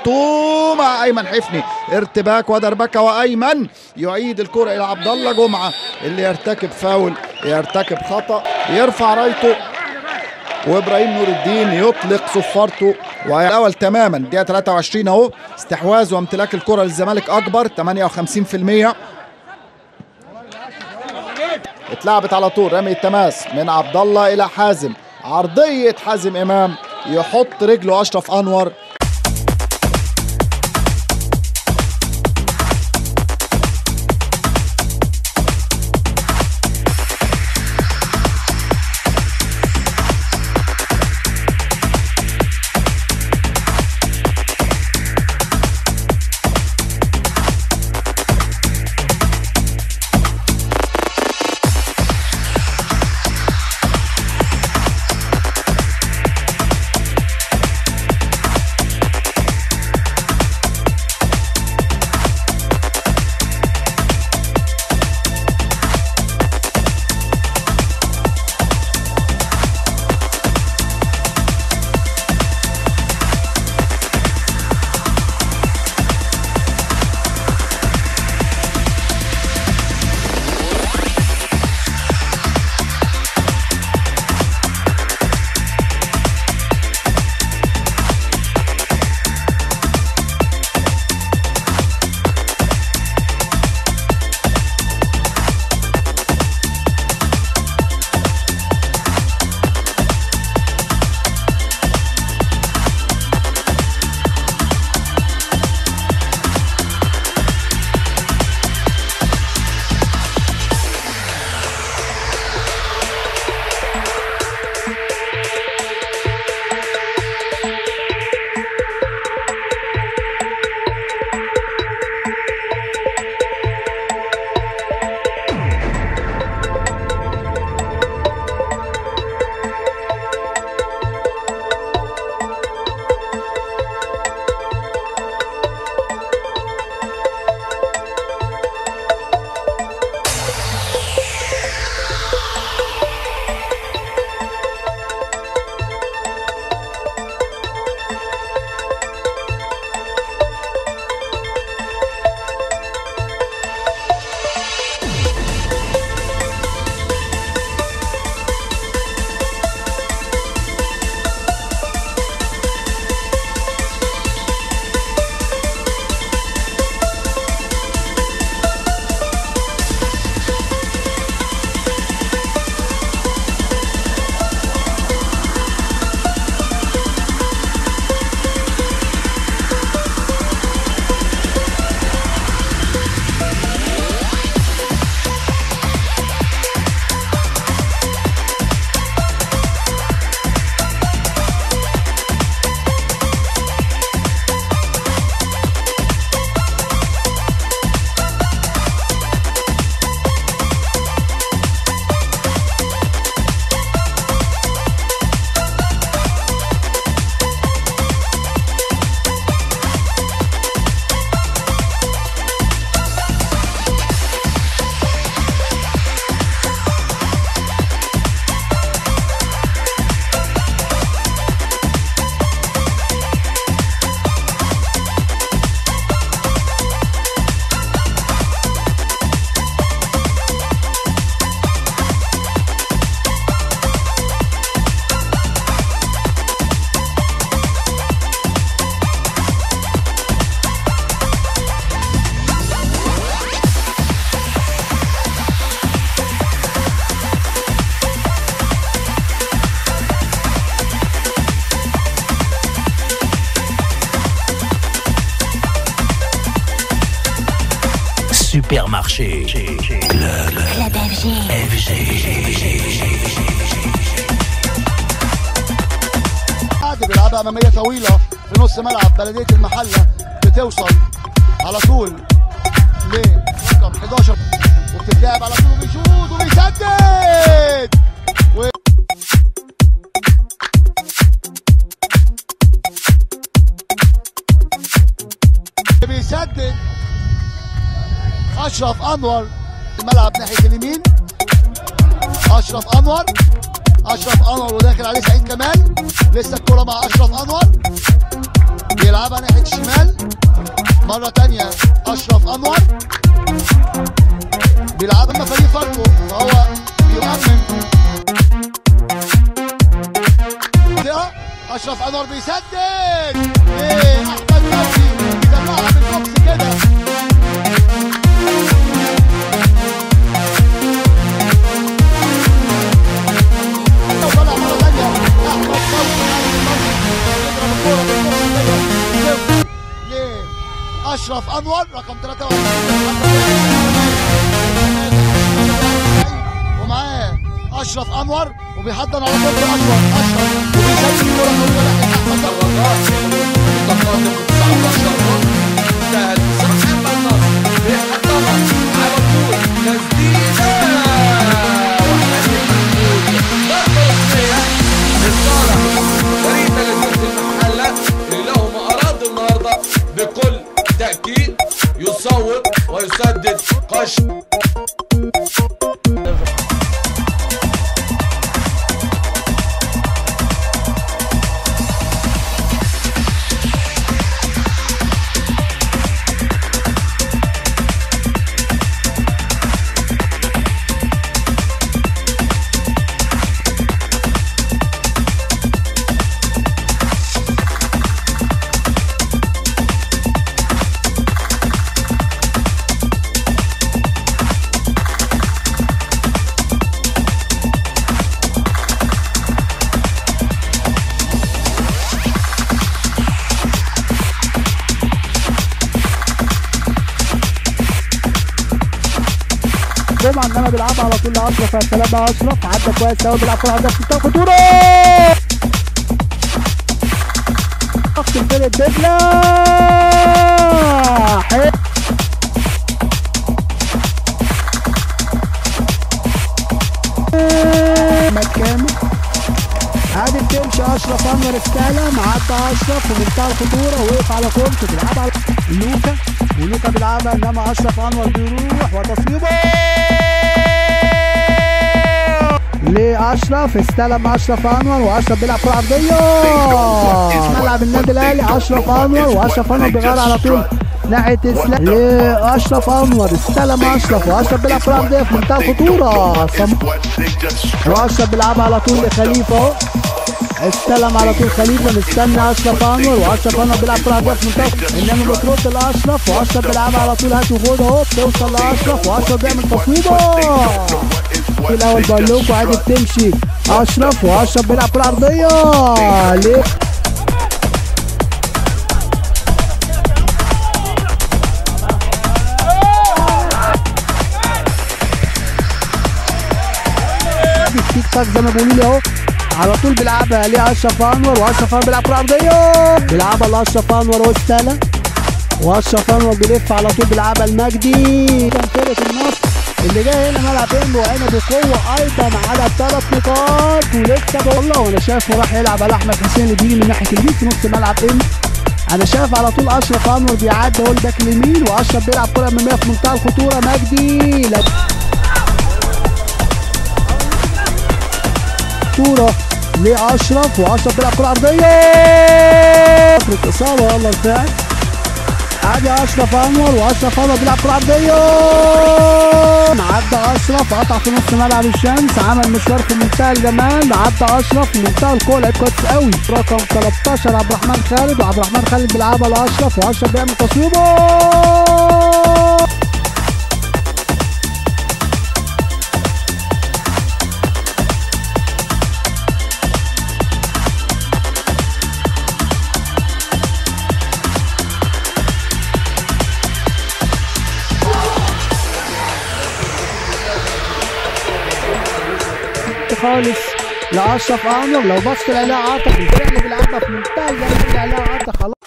تو مع ايمن حفني ارتباك ودربكه وايمن يعيد الكره الى عبد الله جمعه اللي يرتكب فاول يرتكب خطا يرفع رايته وابراهيم نور الدين يطلق صفارته والاول تماما دقيقه 23 اهو استحواذ وامتلاك الكره للزمالك اكبر 58% اتلعبت على طول رمي التماس من عبد الله الى حازم عرضيه حازم امام يحط رجله اشرف انور Supermarché. Club. Club FG. عادي بيلعبها اماميه طويله في نص ملعب بلديه المحله بتوصل على طول لرقم 11 وبتتلعب على طول وبيشوط وبيسدد و... بيسدد اشرف انور الملعب ناحيه اليمين اشرف انور اشرف انور وداخل عليه سعيد كمال لسه الكره مع اشرف انور بيلعبها ناحيه الشمال مره تانية اشرف انور بيلعبها فريق فاركو فهو بيؤمن ده اشرف انور بيسدد ايه احمد فوزي بيطلعها من البوكس كده وطلع مره ثانيه احمد فوزي يضرب الكوره بالبوكس كده ليه اشرف انور رقم 23 ومعاه اشرف انور وبيحضن على طول اشرف اشرف وبيسجل الكوره طويله ناحيه احمد فوزي بكل تأكيد يصوب ويسدد قش جمعه انما بيلعبها على طول لاشرف يا سلام يا اشرف عدى كويس قوي بيلعب كوره هدف في خطوره ضغط الفرق دجله حلو. احمد كامل عادي بتمشي اشرف انور استلم عدى اشرف ومنتهى الخطوره وقف على كورته بيلعبها على لوكا ولوكا بيلعبها انما اشرف انور بيروح وتصويبه لاشرف استلم اشرف انور واشرف بيلعب كره عرضيه ملعب النادي الاهلي اشرف انور واشرف انور بيغير على طول ناحيه اسلام لاشرف انور استلم اشرف واشرف بيلعب كره عرضيه في منتهى الخطوره صم- واشرف بيلعبها على طول لخليفه اهو استلم على طول خليفه مستني اشرف انور واشرف انور بيلعب كره عرضيه في منتهى انما بترد لاشرف واشرف بيلعبها على طول هات وخد اهو بتوصل لاشرف واشرف بيعمل تصويبه في الاول بقول لكم عادي بتمشي اشرف واشرف بيلعب كره عرضيه ليه تيك تاك زي ما بيقولوا لي اهو على طول بيلعبها لاشرف انور واشرف انور بيلعب كره عرضيه بيلعبها لاشرف انور واستلم واشرف انور بيلف على طول بيلعبها المجدي كان فرقه النصر اللي جاي هنا ملعب انه وعينه بقوه ايضا على ثلاث نقاط ولسه بقول له وانا شايفه راح يلعب على احمد حسين اللي بيجي من ناحيه اليمين في نص ملعب انه انا شايف على طول اشرف انور بيعدي اهو الباك اليمين واشرف بيلعب كره اماميه في منتهى الخطوره مجدي لا خطوره لاشرف واشرف بيلعب كره عرضيه فكره اصابه والله الفعل عادي اشرف انور واشرف انور بيلعب كره عرضيه عدى اشرف قطع في نص ملعب الشمس عمل مشوار في منتهى الجمال عدى اشرف في منتهى القوه لعب كويس قوي رقم 13 عبد الرحمن خالد وعبد الرحمن خالد بيلعبها لاشرف واشرف بيعمل تصويبه خالص لاشرف انور لو بص لعلاء عاطف الفرقه اللي بيلعبها في منتهى الجمال لعلاء عاطف خلاص